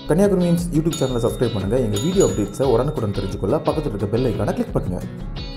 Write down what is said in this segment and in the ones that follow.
Kanyakumari means YouTube சேனலை subscribe பண்ணுங்கள் எங்கள் வீடியோ அப்டேட்ஸை உடனுக்குடன் தெரிஞ்சுக்கொள்ள பக்கத்தில் இருக்க பெல் ஐக்கானை கிளிக் பண்ணுங்கள்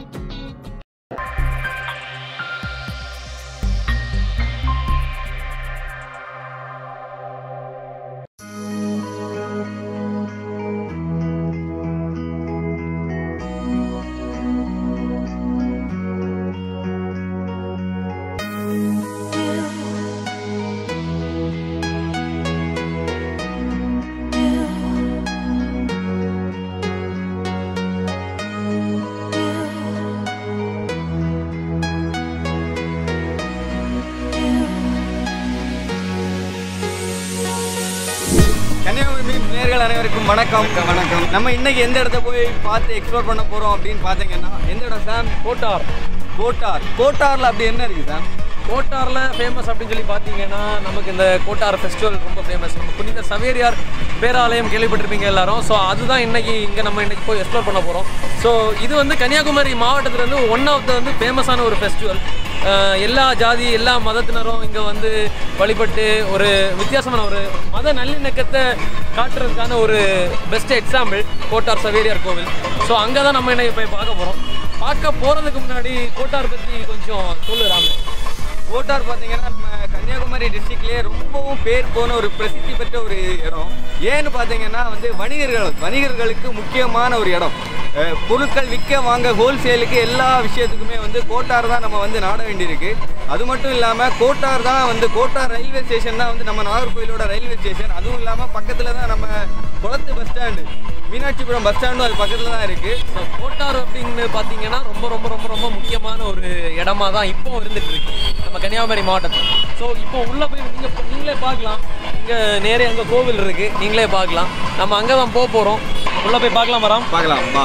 கன்னியாகுமரி மீன்ஸ் நேர்கள் அனைவருக்கும் வணக்கம் வணக்கம் நம்ம இன்னைக்கு எந்த இடத்த போய் பார்த்து எக்ஸ்ப்ளோர் பண்ண போறோம் அப்படின்னு பார்த்தீங்கன்னா எந்த இடம் சாம் கோட்டார் கோட்டார் கோட்டார்ல அப்படி என்ன இருக்கு சாம் கோட்டாரில் ஃபேமஸ் அப்படின்னு சொல்லி பார்த்தீங்கன்னா நமக்கு இந்த கோட்டார் ஃபெஸ்டிவல் ரொம்ப ஃபேமஸ் நம்ம புனித சவேரியார் பேராலயம் கேள்விப்பட்டிருப்பீங்க எல்லாரும் ஸோ அதுதான் இன்னைக்கு இங்கே நம்ம இன்னைக்கு போய் எக்ஸ்ப்ளோர் பண்ண போகிறோம் ஸோ இது வந்து கன்னியாகுமரி மாவட்டத்துலேருந்து ஒன் ஆஃப் த வந்து ஃபேமஸான ஒரு ஃபெஸ்டிவல் எல்லா ஜாதி எல்லா மதத்தினரும் இங்கே வந்து வழிபட்டு ஒரு வித்தியாசமான ஒரு மத நல்லிணக்கத்தை காட்டுறதுக்கான ஒரு பெஸ்ட் எக்ஸாம்பிள் கோட்டார் சவேரியார் கோவில் ஸோ அங்கே தான் நம்ம இன்னைக்கு போய் பார்க்க போகிறோம் பார்க்க போகிறதுக்கு முன்னாடி கோட்டார் பற்றி கொஞ்சம் சொல்லுறாங்க கோட்டார் பார்த்தீங்கன்னா நம்ம கன்னியாகுமரி டிஸ்ட்ரிக்ட்லேயே ரொம்பவும் பேர் போன ஒரு பிரசித்தி பெற்ற ஒரு இடம் ஏன்னு பார்த்தீங்கன்னா வந்து வணிகர்கள் வணிகர்களுக்கு முக்கியமான ஒரு இடம் அஹ், பொருட்கள் விற்க வாங்க ஹோல்சேலுக்கு எல்லா விஷயத்துக்குமே வந்து கோட்டார் தான் நம்ம வந்து நாட வேண்டியிருக்கு அது மட்டும் இல்லாமல் கோட்டார் தான் வந்து கோட்டார் ரயில்வே ஸ்டேஷன் தான் வந்து நம்ம நாகர்கோயிலோட ரயில்வே ஸ்டேஷன் அதுவும் இல்லாமல் பக்கத்தில் தான் நம்ம குளத்து பஸ் ஸ்டாண்டு மீனாட்சிபுரம் பஸ் ஸ்டாண்டும் அது பக்கத்தில் தான் இருக்குது ஸோ கோட்டார் அப்படின்னு பார்த்தீங்கன்னா ரொம்ப ரொம்ப ரொம்ப ரொம்ப முக்கியமான ஒரு இடமா தான் இப்போ இருந்துட்டு இருக்கு நம்ம கன்னியாகுமரி மாவட்டத்தில் ஸோ இப்போ உள்ள போய் நீங்க நீங்களே பார்க்கலாம் இங்க நேரே அங்கே கோவில் இருக்கு நீங்களே பார்க்கலாம் நம்ம அங்கே தான் போக போகிறோம் உள்ள போய் பார்க்கலாம் வரோம் பார்க்கலாம் வா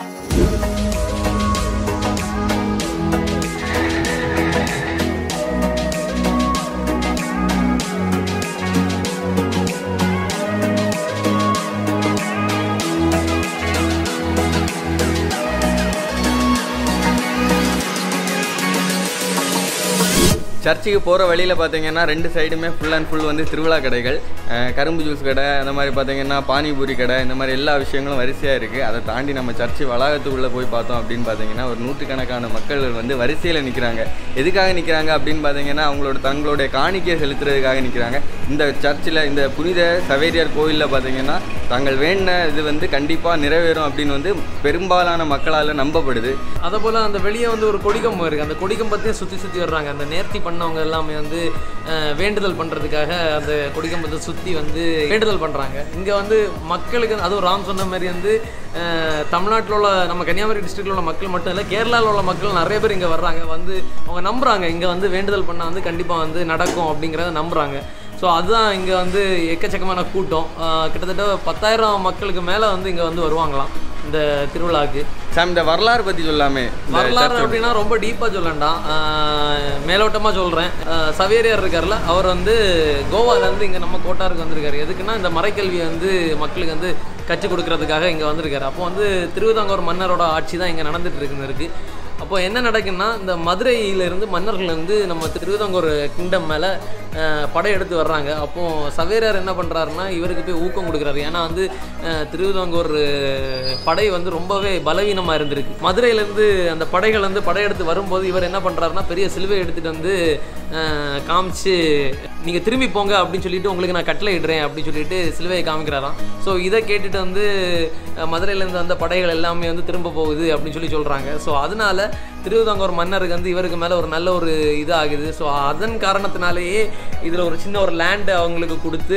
சர்ச்சுக்கு போகிற வழியில் பார்த்தீங்கன்னா ரெண்டு சைடுமே ஃபுல் அண்ட் ஃபுல் வந்து திருவிழா கடைகள் அஹ் கரும்பு ஜூஸ் கடை அந்த மாதிரி பார்த்தீங்கன்னா பானிபூரி கடை இந்த மாதிரி எல்லா விஷயங்களும் வரிசையாக இருக்குது அதை தாண்டி நம்ம சர்ச்சு வளாகத்துக்குள்ளே போய் பார்த்தோம் அப்படின்னு பார்த்தீங்கன்னா ஒரு நூற்றுக்கணக்கான மக்கள் வந்து வரிசையில் நிற்கிறாங்க எதுக்காக நிற்கிறாங்க அப்படின்னு பார்த்தீங்கன்னா அவங்களோட தங்களுடைய காணிக்கையை செலுத்துறதுக்காக நிற்கிறாங்க இந்த சர்ச்சில் இந்த புனித சவேரியார் கோயிலில் பார்த்தீங்கன்னா தாங்கள் வேண்டின இது வந்து கண்டிப்பாக நிறைவேறும் அப்படின்னு வந்து பெரும்பாலான மக்களால் நம்பப்படுது அதே போல் அந்த வெளியே வந்து ஒரு கொடிக்கம்பம் இருக்குது அந்த கொடிக்கம்பத்தையும் சுற்றி சுற்றி வர்றாங்க அந்த நேர்த்தி பண்ணவங்க எல்லாமே வந்து அஹ், வேண்டுதல் பண்ணுறதுக்காக அந்த கொடிக்கம்பத்தை சுற்றி வந்து வேண்டுதல் பண்ணுறாங்க இங்கே வந்து மக்களுக்கு அதுவும் ராம் சொன்ன மாதிரி வந்து அஹ், தமிழ்நாட்டில் உள்ள நம்ம கன்னியாகுமரி டிஸ்ட்ரிக்டில் உள்ள மக்கள் மட்டும் இல்லை கேரளாவில் உள்ள மக்கள் நிறைய பேர் இங்கே வர்றாங்க வந்து அவங்க நம்புகிறாங்க இங்கே வந்து வேண்டுதல் பண்ணால் வந்து கண்டிப்பாக வந்து நடக்கும் அப்படிங்கிறத நம்புகிறாங்க ஸோ அதுதான் இங்கே வந்து எக்கச்சக்கமான கூட்டம் அஹ், கிட்டத்தட்ட பத்தாயிரம் மக்களுக்கு மேலே வந்து இங்கே வந்து வருவாங்களாம் இந்த திருவிழாவுக்கு சாம் இந்த வரலாறு பற்றி சொல்லாமே இந்த வரலாறு church ஓட. அப்படின்னா ரொம்ப டீப்பாக சொல்லண்டாம் மேலோட்டமாக சொல்கிறேன் சவேரியார் இருக்கார்ல அவர் வந்து கோவாலேருந்து இங்கே நம்ம கோட்டாருக்கு வந்திருக்காரு எதுக்குன்னா இந்த மறைக்கல்வியை வந்து மக்களுக்கு வந்து கற்றுக் கொடுக்கறதுக்காக இங்கே வந்திருக்காரு அப்போ வந்து திருவிதாங்கூர் மன்னரோட ஆட்சி தான் இங்கே நடந்துட்டு இருக்குன்னு இருக்குது அப்போ என்ன நடக்குன்னா இந்த மதுரையிலிருந்து மன்னர்கள் வந்து நம்ம திருவிதாங்கூர் கிங்டம் மேலே படையெடுத்து வர்றாங்க அப்போ சவேரியார் என்ன பண்ணுறாருன்னா இவருக்கு போய் ஊக்கம் கொடுக்குறாரு ஏன்னா வந்து அஹ், திருவிதாங்கூர் அஹ், படை வந்து ரொம்பவே பலவீனமாக இருந்திருக்கு மதுரையிலேருந்து அந்த படைகள் வந்து படையெடுத்து வரும்போது இவர் என்ன பண்ணுறாருன்னா பெரிய சிலுவை எடுத்துகிட்டு வந்து அஹ், காமிச்சு நீங்கள் திரும்பி போங்க அப்படின்னு சொல்லிட்டு உங்களுக்கு நான் கட்டளை இடுறேன் அப்படின்னு சொல்லிட்டு சிலுவையை காமிக்கிறாராம் ஸோ இதை கேட்டுட்டு வந்து அஹ், மதுரையிலேருந்து வந்த படைகள் எல்லாமே வந்து திரும்ப போகுது அப்படின்னு சொல்லி சொல்கிறாங்க ஸோ அதனால திருவிதாங்கூர் மன்னருக்கு வந்து இவருக்கு மேலே ஒரு நல்ல ஒரு இது ஆகுது ஸோ அதன் காரணத்தினாலேயே இதில் ஒரு சின்ன ஒரு லேண்டு அவங்களுக்கு கொடுத்து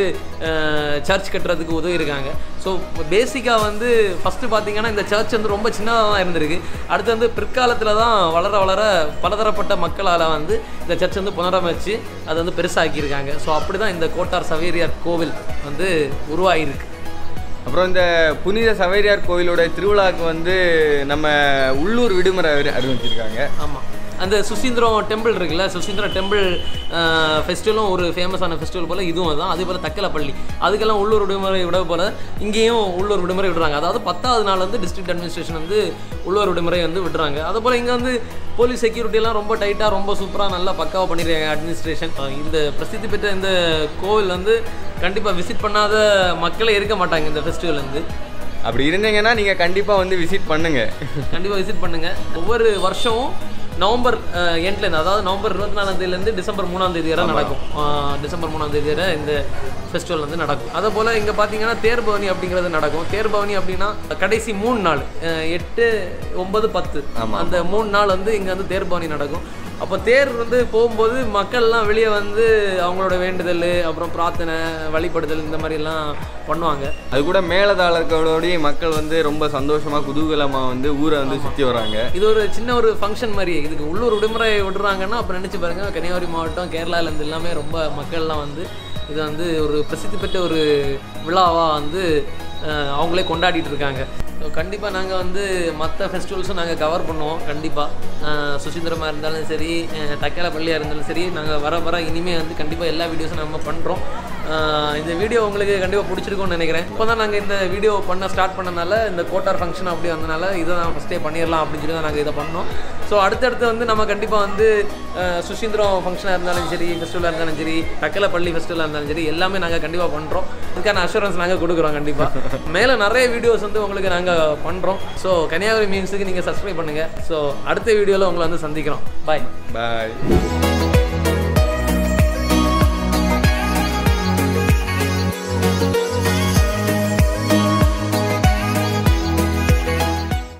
சர்ச் கட்டுறதுக்கு உதவி இருக்காங்க ஸோ பேசிக்காக வந்து ஃபஸ்ட்டு பார்த்தீங்கன்னா இந்த சர்ச் வந்து ரொம்ப சின்னதாக தான் இருந்திருக்கு அடுத்து வந்து பிற்காலத்தில் தான் வளர வளர பலதரப்பட்ட மக்களால் வந்து இந்த சர்ச் வந்து புனரமைச்சு அதை வந்து பெருசாக்கியிருக்காங்க ஸோ அப்படி தான் இந்த கோட்டார் சவேரியார் கோவில் வந்து உருவாகிருக்கு அப்புறம் இந்த புனித சவேரியார் கோயிலோட திருவிழாவுக்கு வந்து நம்ம உள்ளூர் விடுமுறை அறி- அறிவிச்சிருக்காங்க ஆமாம் அந்த சுசீந்திரம் டெம்பிள் இருக்குல்ல சுசீந்திரம் டெம்பிள் ஃபெஸ்டிவலும் ஒரு ஃபேமஸான ஃபெஸ்டிவல் போல் இதுவும் தான் அதே போல் தக்கலப்பள்ளி அதுக்கெல்லாம் உள்ளூர் விடுமுறை விட போல் இங்கேயும் உள்ளூர் விடுமுறை விடுறாங்க அதாவது பத்தாவது நாள் வந்து டிஸ்ட்ரிக்ட் அட்மினிஸ்ட்ரேஷன் வந்து உள்ளூர் விடுமுறை வந்து விடுறாங்க அதே போல் இங்கே வந்து போலீஸ் செக்யூரிட்டிலாம் ரொம்ப டைட்டாக ரொம்ப சூப்பராக நல்லா பக்காவாக பண்ணியிருக்காங்க அட்மினிஸ்ட்ரேஷன் இந்த பிரசித்தி பெற்ற இந்த கோவில் வந்து கண்டிப்பாக விசிட் பண்ணாத மக்களே இருக்க மாட்டாங்க இந்த ஃபெஸ்டிவல் வந்து அப்படி இருந்தீங்கன்னா நீங்கள் கண்டிப்பாக வந்து விசிட் பண்ணுங்கள் கண்டிப்பாக விசிட் பண்ணுங்கள் ஒவ்வொரு வருஷமும் நவம்பர் எண்ட்லேருந்து அதாவது நவம்பர் இருபத்தி நாலாம் தேதியிலேருந்து டிசம்பர் மூணாம் தேதி வரை நடக்கும் அஹ், டிசம்பர் மூணாம் தேதி வரை இந்த ஃபெஸ்டிவல் வந்து நடக்கும் அதே போல் இங்கே பார்த்தீங்கன்னா தேர் பவனி அப்படிங்கிறது நடக்கும் தேர் பவனி அப்படின்னா கடைசி மூணு நாள் அஹ், எட்டு ஒன்பது பத்து அந்த மூணு நாள் வந்து இங்கே வந்து தேர் பவனி நடக்கும் அப்போ தேர் வந்து போகும்போது மக்கள்லாம் வெளியே வந்து அவங்களோட வேண்டுதல் அப்புறம் பிரார்த்தனை வழிபடுதல் இந்த மாதிரிலாம் பண்ணுவாங்க அது கூட மேலதாளர்களோடய மக்கள் வந்து ரொம்ப சந்தோஷமாக குதூகலமாக வந்து ஊரை வந்து சுற்றி வராங்க இது ஒரு சின்ன ஒரு ஃபங்க்ஷன் மாதிரி இதுக்கு உள்ளூர் விடுமுறை விடுறாங்கன்னா அப்போ நினச்சி பாருங்க கன்னியாகுமரி மாவட்டம் கேரளாலேருந்து எல்லாமே ரொம்ப மக்கள்லாம் வந்து இது வந்து ஒரு பிரசித்தி பெற்ற ஒரு விழாவாக வந்து அஹ், அவங்களே கொண்டாடிட்டு இருக்காங்க ஸோ கண்டிப்பாக நாங்கள் வந்து மற்ற ஃபெஸ்டிவல்ஸும் நாங்கள் கவர் பண்ணுவோம் கண்டிப்பாக சுசீந்திரமாக இருந்தாலும் சரி அஹ், தக்கேல பள்ளியாக இருந்தாலும் சரி நாங்கள் வர வர இனிமேல் வந்து கண்டிப்பாக எல்லா வீடியோஸும் நம்ம பண்ணுறோம் இந்த வீடியோ உங்களுக்கு கண்டிப்பாக பிடிச்சிருக்கும்னு நினைக்கிறேன் இப்போ தான் நாங்கள் இந்த வீடியோ பண்ண ஸ்டார்ட் பண்ணனால இந்த கோட்டார் ஃபங்க்ஷன் அப்படி வந்தனால இதை நான் ஃபஸ்ட்டே பண்ணிடலாம் அப்படின்னு சொல்லி தான் நாங்கள் இதை பண்ணோம் ஸோ அடுத்தடுத்து வந்து நம்ம கண்டிப்பாக வந்து அஹ், சுசீந்திரம் ஃபங்க்ஷனாக இருந்தாலும் சரி ஃபெஸ்டிவலாக இருந்தாலும் சரி தக்கல பள்ளி ஃபெஸ்டிவலாக இருந்தாலும் சரி எல்லாமே நாங்கள் கண்டிப்பாக பண்ணுறோம் இதுக்கான அஷூரன்ஸ் நாங்கள் கொடுக்குறோம் கண்டிப்பாக மேலே நிறைய வீடியோஸ் வந்து உங்களுக்கு நாங்கள் பண்ணுறோம் ஸோ கன்னியாகுமரி மீன்ஸுக்கு நீங்கள் சப்ஸ்கிரைப் பண்ணுங்கள் ஸோ அடுத்த வீடியோவில் உங்களை வந்து சந்திக்கிறோம் பாய் பாய்